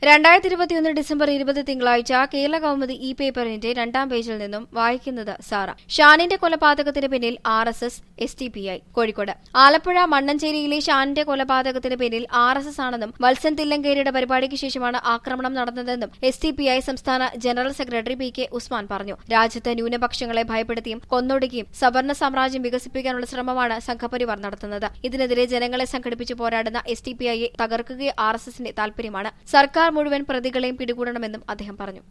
രണ്ടായിരത്തി ഇരുപത്തിയൊന്ന് ഡിസംബർ ഇരുപത് തിങ്കളാഴ്ച കേരള കൗമുദി ഇ പേപ്പറിന്റെ രണ്ടാം പേജിൽ നിന്നും വായിക്കുന്നത് സാറ ഷാനിന്റെ കൊലപാതകത്തിന് പിന്നിൽ R S S S D P I Kozhikode Alappuzha മണ്ണഞ്ചേരിയിലെ ഷാനിന്റെ കൊലപാതകത്തിന് പിന്നിൽ ആർ എസ് എസ് ആണെന്നും വത്സൻ തില്ലങ്കേരിയുടെ പരിപാടിക്ക് ശേഷമാണ് ആക്രമണം നടന്നതെന്നും എസ് ടി പി ഐ സംസ്ഥാന general secretary P K Usman പറഞ്ഞു രാജ്യത്ത് ന്യൂനപക്ഷങ്ങളെ ഭയപ്പെടുത്തിയും കൊന്നൊടുക്കിയും സവർണ സാമ്രാജ്യം വികസിപ്പിക്കാനുള്ള ശ്രമമാണ് സംഘപരിവാർ നടത്തുന്നത് ഇതിനെതിരെ ജനങ്ങളെ സംഘടിപ്പിച്ച് പോരാടുന്ന എസ് ടി പി ഐയെ തകർക്കുക ആർ എസ് എസിന്റെ താൽപര്യമാണ് സർക്കാർ മുഴുവൻ പ്രതികളെയും പിടികൂടണമെന്നും അദ്ദേഹം പറഞ്ഞു